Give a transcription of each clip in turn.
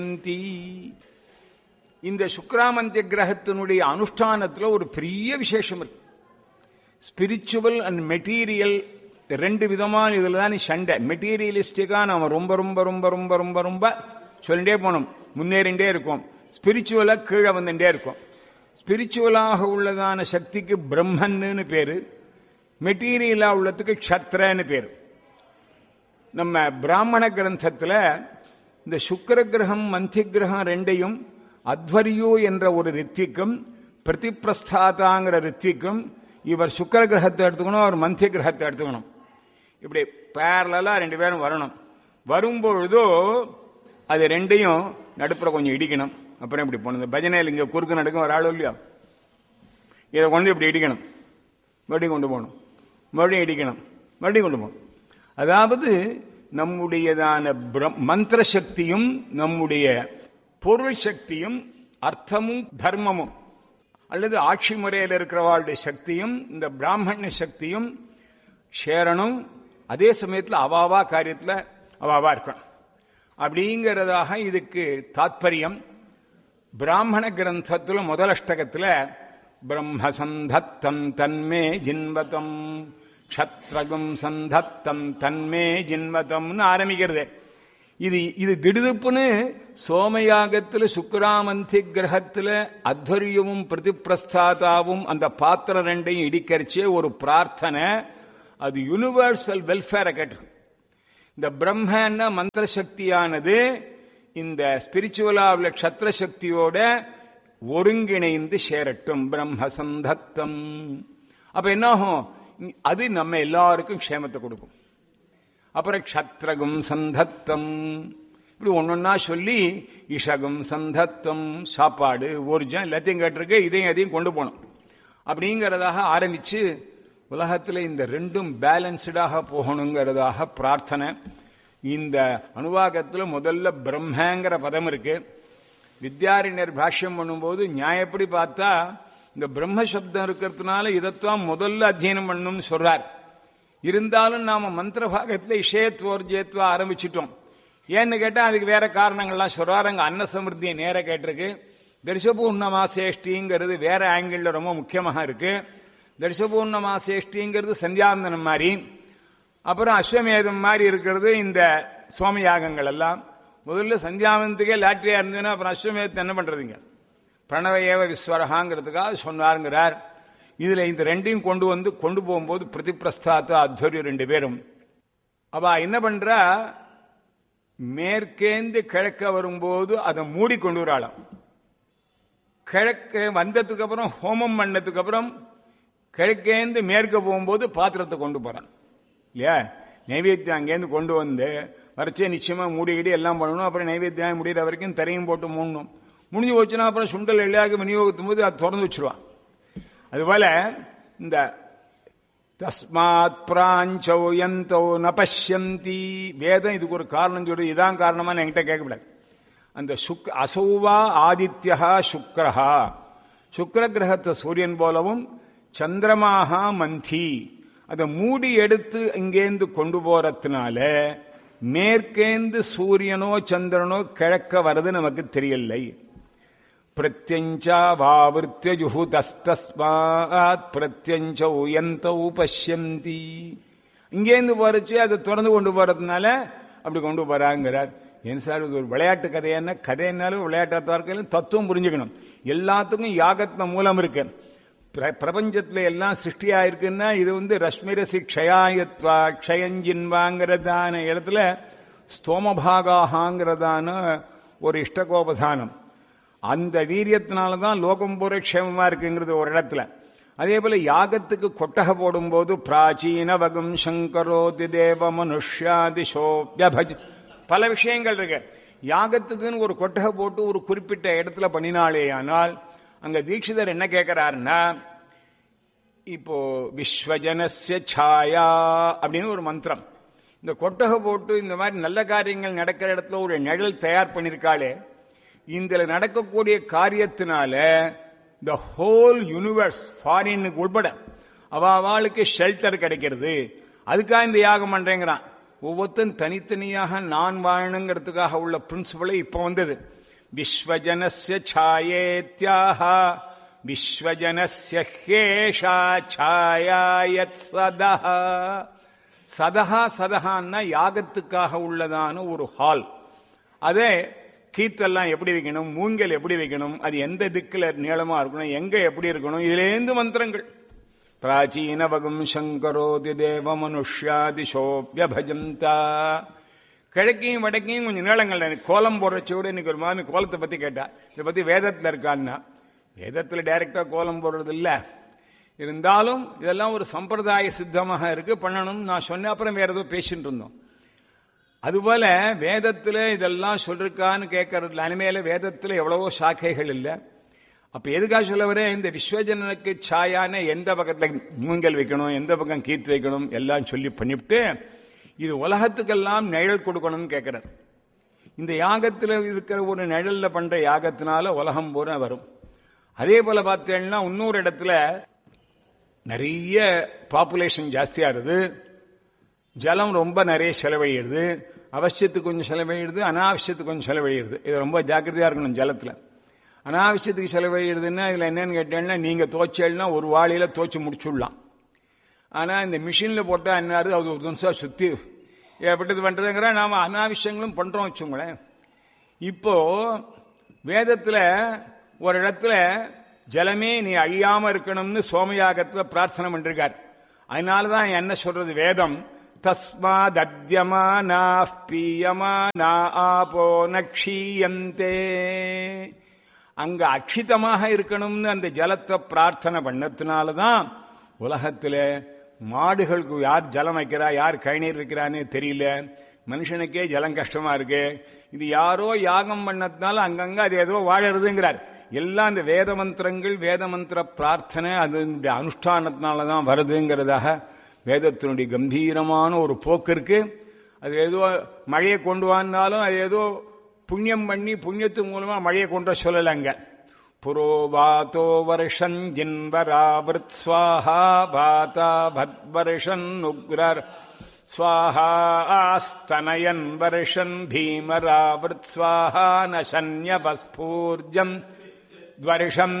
பஷ்யந்தி இந்த சுக்ராமந்திய கிரகத்தினுடைய அனுஷ்டானத்துல ஒரு பெரிய விசேஷம் இருக்கு ஸ்பிரிச்சுவல் அண்ட் மெட்டீரியல் ரெண்டு விதமான இதுல தான் சண்டை மெட்டீரியலிஸ்டிக்கா நாம ரொம்ப ரொம்ப ரொம்ப ரொம்ப ரொம்ப ரொம்ப சொல்லிட்டே போனோம் முன்னேறிண்டே இருக்கும் ஸ்பிரிச்சுவலா கீழே வந்துட்டே இருக்கும் ஸ்பிரிச்சுவலாக உள்ளதான சக்திக்கு பிரம்மன்னு பேரு மெட்டீரியலா உள்ளதுக்கு க்ஷத்ரன்னு பேரு நம்ம பிராமண கிரந்தத்துல இந்த சுக்கர கிரகம் மந்தி கிரகம் ரெண்டையும் அத்வரியோ என்ற ஒரு ரித்விக்கும் பிரதிப்பிரஸ்தாதாங்கிற ரித்விக்கும் இவர் சுக்கர கிரகத்தை எடுத்துக்கணும் அவர் மந்திய கிரகத்தை எடுத்துக்கணும் இப்படி பேரலா ரெண்டு பேரும் வரணும் வரும்பொழுதோ அது ரெண்டையும் நடுப்புற கொஞ்சம் இடிக்கணும் அப்புறம் இப்படி போகணும் பஜனையில் இங்கே குறுக்கு நடக்கும் ஒரு ஆள் இல்லையா இதை கொண்டு இப்படி இடிக்கணும் மறுபடியும் கொண்டு போகணும் மறுபடியும் இடிக்கணும் மறுபடியும் கொண்டு போகணும் அதாவது நம்முடையதான மந்திர சக்தியும் நம்முடைய பொருள் சக்தியும் அர்த்தமும் தர்மமும் அல்லது ஆட்சி முறையில் இருக்கிறவாளுடைய சக்தியும் இந்த பிராமண சக்தியும் சேரணும் அதே சமயத்தில் அவாவா காரியத்தில் அவாவா இருக்கணும் அப்படிங்கிறதாக இதுக்கு தாத்பரியம் பிராமண கிரந்தத்தில் முதல் அஷ்டகத்தில் பிரம்ம சந்தத்தம் தன்மே ஜின்வதம் க்ஷத்ரகும் சந்தத்தம் தன்மே ஜின்வதம்னு ஆரம்பிக்கிறது இது இது திடுதுப்புன்னு சோமயாகத்தில் சுக்கராமந்தி கிரகத்தில் அத்வரியமும் பிரதிப்பிரஸ்தாதாவும் அந்த பாத்திரம் ரெண்டையும் இடிக்கரிச்சே ஒரு பிரார்த்தனை அது யூனிவர்சல் வெல்ஃபேரை கேட்டு இந்த பிரம்மன்னா மந்திர சக்தியானது இந்த ஸ்பிரிச்சுவலா உள்ள க்ஷத்ர சக்தியோட ஒருங்கிணைந்து சேரட்டும் பிரம்ம சந்தத்தம் அப்ப என்னாகும் அது நம்ம எல்லாருக்கும் க்ஷேமத்தை கொடுக்கும் அப்புறம் க்ஷத்ரகும் சந்தத்தம் இப்படி ஒன்னொன்னா சொல்லி இஷகும் சந்தத்தம் சாப்பாடு ஊர்ஜம் எல்லாத்தையும் கேட்டிருக்கு இதையும் அதையும் கொண்டு போனோம் அப்படிங்கிறதாக ஆரம்பிச்சு உலகத்தில் இந்த ரெண்டும் பேலன்ஸ்டாக போகணுங்கிறதாக பிரார்த்தனை இந்த அணுவாகத்தில் முதல்ல பிரம்மங்கிற பதம் இருக்கு வித்யாரண்யர் பாஷ்யம் பண்ணும்போது நியாயப்படி பார்த்தா இந்த பிரம்ம சப்தம் இருக்கிறதுனால இதைத்தான் முதல்ல அத்தியனம் பண்ணணும்னு சொல்றார் இருந்தாலும் நாம மந்திர பாகத்தில் இஷயத்வோர்ஜயத்வா ஆரம்பிச்சிட்டோம் ஏன்னு கேட்டால் அதுக்கு வேற காரணங்கள்லாம் சொல்றாரு அங்கே அன்ன சமிருத்தியை நேர கேட்டிருக்கு தரிசபூர்ணமாசேஷ்டிங்கிறது வேற ஆங்கிள் ரொம்ப முக்கியமாக இருக்கு தரிசபூர்ணமாசேஷ்டிங்கிறது சந்தியாந்தனம் மாதிரி அப்புறம் அஸ்வமேதம் மாதிரி இருக்கிறது இந்த சோமயாகங்கள் எல்லாம் முதல்ல சந்தியாவந்தத்துக்கே லாட்ரியா இருந்ததுன்னா அப்புறம் அஸ்வமேதத்தை என்ன பண்றதுங்க பிரணவ ஏவ விஸ்வரகாங்கிறதுக்காக சொன்னாருங்கிறார் இதுல இந்த ரெண்டையும் கொண்டு வந்து கொண்டு போகும்போது பிரதிப்பிரஸ்தாத்த அத்வரியம் ரெண்டு பேரும் அவ என்ன பண்றா மேற்கேந்து கிழக்க வரும்போது அதை மூடி கொண்டு வராளாம் கிழக்க வந்ததுக்கு அப்புறம் ஹோமம் பண்ணதுக்கு அப்புறம் கிழக்கேந்து மேற்க போகும்போது பாத்திரத்தை கொண்டு போறான் இல்லையா நைவேத்தியம் அங்கேருந்து கொண்டு வந்து வரைச்சே நிச்சயமா மூடிக்கிடி எல்லாம் பண்ணணும் அப்புறம் நைவேத்தியம் முடிகிற வரைக்கும் தரையும் போட்டு மூடணும் முடிஞ்சு போச்சுன்னா அப்புறம் சுண்டல் எல்லாருக்கும் விநியோகத்தும் போது அது திறந்து வச்சிருவான் அதுபோல இந்த தஸ்மாத் பிராஞ்சோ எந்தோ நபஷ்யந்தி வேதம் இதுக்கு ஒரு காரணம் சொல்லி இதான் காரணமா என்கிட்ட கேட்கக்கூடாது அந்த சுக் அசௌவா ஆதித்யா சுக்கரஹா சுக்கர கிரகத்தை சூரியன் போலவும் சந்திரமாகா மந்தி அதை மூடி எடுத்து இங்கேந்து கொண்டு போறதுனால மேற்கேந்து சூரியனோ சந்திரனோ கிழக்க வர்றது நமக்கு தெரியலை பிரத்யஞ்சா வாவிருத்திய ஜுஹுதஸ்தஸ்மாத் பிரத்யஞ்சௌ எந்தௌ பஷ்யந்தி இங்கேருந்து போறச்சு அதை திறந்து கொண்டு போறதுனால அப்படி கொண்டு போறாங்கிறார் ஏன் சார் இது ஒரு விளையாட்டு கதையான கதைனாலும் விளையாட்டாக இருக்கையிலும் தத்துவம் புரிஞ்சுக்கணும் எல்லாத்துக்கும் யாகத்ன மூலம் இருக்கு பிரபஞ்சத்துல எல்லாம் சிருஷ்டியா இருக்குன்னா இது வந்து ரஷ்மிரசி க்ஷயாயத்வா க்ஷயஞ்சின்வாங்கிறதான இடத்துல ஸ்தோமபாகாங்கிறதான ஒரு இஷ்டகோபதானம் அந்த வீரியத்தினால தான் லோகம் பூரா க்ஷேமமா இருக்குங்கிறது ஒரு இடத்துல அதே போல யாகத்துக்கு கொட்டகை போடும்போது பிராச்சீன வகம் சங்கரோதி தேவ மனுஷ்யாதிஷோபியபஜ் பல விஷயங்கள் இருக்கு யாகத்துக்குன்னு ஒரு கொட்டகை போட்டு ஒரு குறிப்பிட்ட இடத்துல பண்ணினாலே ஆனால் அங்க தீட்சிதர் என்ன கேட்கிறாருன்னா இப்போ விஸ்வஜனஸ்ய சாயா அப்படின்னு ஒரு மந்திரம் இந்த கொட்டகை போட்டு இந்த மாதிரி நல்ல காரியங்கள் நடக்கிற இடத்துல ஒரு நிழல் தயார் பண்ணியிருக்காளே இந்த நடக்கக்கூடிய காரியத்தினால த ஹோல் யூனிவர்ஸ் ஃபாரினுக்கு உட்பட அவ அவளுக்கு ஷெல்டர் கிடைக்கிறது அதுக்காக இந்த யாகம் பண்றேங்கிறான் ஒவ்வொருத்தரும் தனித்தனியாக நான் வாழணுங்கிறதுக்காக உள்ள பிரின்சிபலே இப்போ வந்தது விஸ்வஜனஸ்ய சாயேத்யாக விஸ்வஜனஸ்ய ஹேஷா சாயாயத் சதா சதஹா சதஹான்னா யாகத்துக்காக உள்ளதான ஒரு ஹால் அதே கீத்தெல்லாம் எப்படி வைக்கணும் மூங்கல் எப்படி வைக்கணும் அது எந்த திக்கில் நீளமா இருக்கணும் எங்க எப்படி இருக்கணும் இதுலேருந்து மந்திரங்கள் பிராச்சீனவகம் சங்கரோதி தேவ மனுஷ்யாதிசோபியபஜந்தா கிழக்கையும் வடக்கையும் கொஞ்சம் நீளங்கள் எனக்கு கோலம் போடுறச்சோடு இன்னைக்கு ஒரு மாமி கோலத்தை பத்தி கேட்டா இதை பத்தி வேதத்தில் இருக்கான்னா வேதத்தில் டைரக்டா கோலம் போடுறது இல்லை இருந்தாலும் இதெல்லாம் ஒரு சம்பிரதாய சித்தமாக இருக்கு பண்ணணும் நான் சொன்ன அப்புறம் வேற ஏதோ பேசிட்டு இருந்தோம் அதுபோல வேதத்துல இதெல்லாம் சொல்லிருக்கான்னு கேட்கறதுல அனிமேல வேதத்துல எவ்வளவோ சாக்கைகள் இல்லை அப்ப எதுக்காக சொல்ல வரேன் இந்த விஸ்வஜனனுக்கு சாயான எந்த பக்கத்துல மூங்கல் வைக்கணும் எந்த பக்கம் கீத்து வைக்கணும் எல்லாம் சொல்லி பண்ணிவிட்டு இது உலகத்துக்கெல்லாம் நிழல் கொடுக்கணும்னு கேட்கிறார் இந்த யாகத்துல இருக்கிற ஒரு நிழல்ல பண்ற யாகத்தினால உலகம் பூரா வரும் அதே போல பார்த்தேன்னா இன்னொரு இடத்துல நிறைய பாப்புலேஷன் ஜாஸ்தியா இருது ஜலம் ரொம்ப நிறைய செலவழிடுது அவசியத்துக்கு கொஞ்சம் செலவழிடுது அனாவசியத்துக்கு கொஞ்சம் செலவழிடுது இது ரொம்ப ஜாக்கிரதையா இருக்கணும் ஜலத்துல அனாவசியத்துக்கு செலவழிடுதுன்னா இதுல என்னன்னு கேட்டேன்னா நீங்க தோச்சேன்னா ஒரு வாளியில தோச்சு முடிச்சுடலாம் ஆனா இந்த மிஷின்ல போட்டா என்ன ஆகுது அது ஒரு நிமிஷம் சுத்தி எப்படிது பண்றதுங்கிற நாம அனாவசியங்களும் பண்றோம் வச்சுங்களேன் இப்போ வேதத்துல ஒரு இடத்துல ஜலமே நீ அழியாம இருக்கணும்னு சோமயாகத்துல பிரார்த்தனை பண்ணிருக்கார் அதனாலதான் என்ன சொல்றது வேதம் தஸ்மாதத்யமானா பீயமானா ஆபோ நக்ஷீயந்தே அங்க அக்ஷிதமாக இருக்கணும்னு அந்த ஜலத்தை பிரார்த்தனை பண்ணதுனாலதான் உலகத்துல மாடுகளுக்கு யார் ஜலம் வைக்கிறா யார் கழிநீர் வைக்கிறான்னு தெரியல மனுஷனுக்கே ஜலம் கஷ்டமா இருக்கு இது யாரோ யாகம் பண்ணதுனால அங்கங்க அது ஏதோ வாழறதுங்கிறார் எல்லாம் இந்த வேத மந்திரங்கள் வேத மந்திர பிரார்த்தனை அதனுடைய அனுஷ்டானத்தினால தான் வருதுங்கிறதாக வேதத்தினுடைய கம்பீரமான ஒரு போக்கு இருக்கு அது ஏதோ மழையை கொண்டு வந்தாலும் அது ஏதோ புண்ணியம் பண்ணி புண்ணியத்து மூலமா மழையை கொண்டு சொல்லலைங்க புரோவாதோ வருஷன் ஜின்வராவிருத் ஸ்வாஹா வாதா பத்வர்ஷன் உக்ரர் ஸ்வாஹாஸ்தனயன் வருஷன் பீமராவிருத் ஸ்வாஹா நசன்யபஸ்பூர்ஜம் द्वर्षम्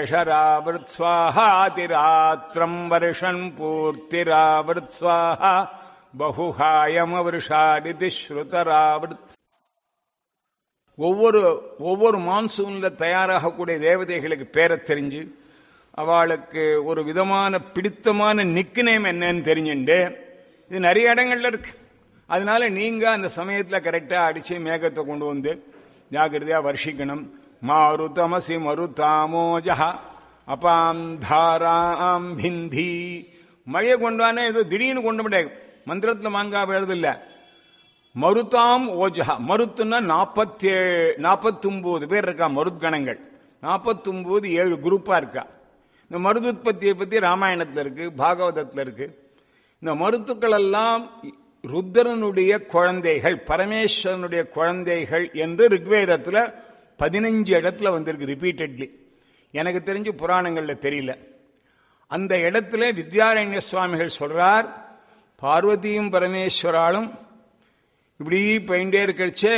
त्वेषरावृत्स्वाहातिरात्रम् वर्षन् पूर्तिरावृत्स्वाहा बहुहायमवृषादिति श्रुतरावृत् ஒவ்வொரு ஒவ்வொரு மான்சூன்ல தயாராகக்கூடிய தேவதைகளுக்கு பேரை தெரிஞ்சு அவளுக்கு ஒரு விதமான பிடித்தமான நிக்கு நேம் என்னன்னு தெரிஞ்சுண்டு இது நிறைய இடங்கள்ல இருக்கு அதனால நீங்க அந்த சமயத்துல கரெக்டா அடிச்சு மேகத்தை கொண்டு வந்து ஜாகிரதையா வர்ஷிக்கணும் மாருதமசி மருதாமோஜ அபாம் தாராம் பிந்தி மழையை கொண்டானே ஏதோ திடீர்னு கொண்டு முடியாது மந்திரத்துல மாங்கா எழுதில்ல மருதாம் ஓஜஹா மருத்துன்னா நாற்பத்தி நாற்பத்தொன்பது பேர் இருக்கா மருத்கணங்கள் நாற்பத்தொன்பது ஏழு குரூப்பா இருக்கா இந்த மருதுத்பத்தியை பத்தி ராமாயணத்துல இருக்கு பாகவதத்துல இருக்கு இந்த மருத்துக்கள் எல்லாம் ருத்ரனுடைய குழந்தைகள் பரமேஸ்வரனுடைய குழந்தைகள் என்று ரிக்வேதத்துல பதினஞ்சு இடத்துல வந்திருக்கு ரிப்பீட்டட்லி எனக்கு தெரிஞ்சு புராணங்கள்ல தெரியல அந்த இடத்துல வித்யாரண்ய சுவாமிகள் சொல்றார் பார்வதியும் பரமேஸ்வராலும் இப்படி போயிட்டே இருக்கச்சே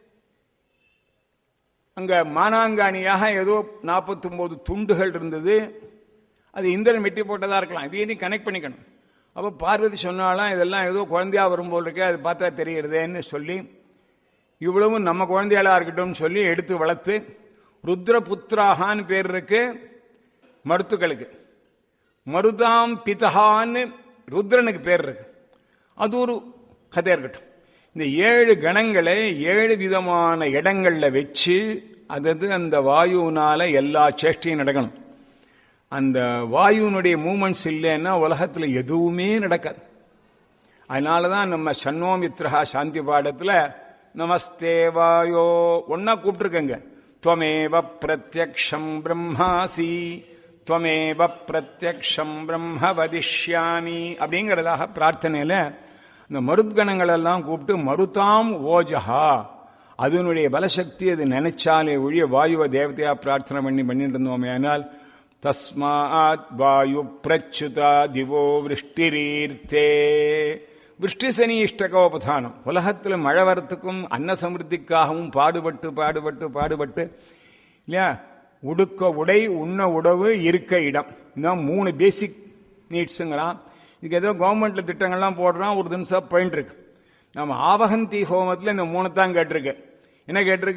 அங்க மானாங்காணியாக ஏதோ நாற்பத்தி ஒன்பது துண்டுகள் இருந்தது அது இந்திரன் வெட்டி போட்டதா இருக்கலாம் இதையும் கனெக்ட் பண்ணிக்கணும் அப்போ பார்வதி சொன்னாலாம் இதெல்லாம் ஏதோ குழந்தையா வரும்போது இருக்கு அது பார்த்தா தெரிகிறதேன்னு சொல்லி இவ்வளவும் நம்ம குழந்தைகளா இருக்கட்டும் சொல்லி எடுத்து வளர்த்து ருத்ரபுத்திராகான்னு பேர் இருக்கு மருத்துக்களுக்கு மருதாம் பிதஹான்னு ருத்ரனுக்கு பேர் இருக்கு அது ஒரு கதை இருக்கட்டும் இந்த ஏழு கணங்களை ஏழு விதமான இடங்கள்ல வச்சு அதது அந்த வாயுனால எல்லா சேஷ்டையும் நடக்கணும் அந்த வாயுனுடைய மூமெண்ட்ஸ் இல்லைன்னா உலகத்துல எதுவுமே நடக்காது அதனாலதான் நம்ம சன்னோமித்ரஹா சாந்தி பாடத்துல நமஸ்தே வாயோ ஒன்னா கூப்பிட்டுருக்கங்க துவமேவ பிரத்யக்ஷம் பிரம்மாசி துவமேவ பிரத்யக்ஷம் பிரம்ம வதிஷ்யாமி அப்படிங்கிறதாக பிரார்த்தனையில இந்த மருத்கணங்கள் எல்லாம் கூப்பிட்டு மருதாம் ஓஜஹா அதனுடைய பலசக்தி அது நினைச்சாலே ஒழிய வாயுவ தேவதையா பிரார்த்தனை பண்ணி பண்ணிட்டு இருந்தோமே ஆனால் தஸ்மாத் வாயு பிரச்சுதா திவோ விருஷ்டிரீர்த்தே விஷ்டி சனி இஷ்டகோபதானம் உலகத்தில் மழை வரத்துக்கும் அன்ன சமிருத்திக்காகவும் பாடுபட்டு பாடுபட்டு பாடுபட்டு இல்லையா உடுக்க உடை உண்ண உணவு இருக்க இடம் இதான் மூணு பேசிக் நீட்ஸுங்கிறான் இதுக்கு ஏதோ கவர்மெண்ட்ல திட்டங்கள்லாம் போடுறான் ஒரு தினசம் போயிட்டு இருக்கு நம்ம ஆவகந்தி ஹோமத்தில் இந்த மூணு தான் கேட்டிருக்கு என்ன கேட்டிருக்கு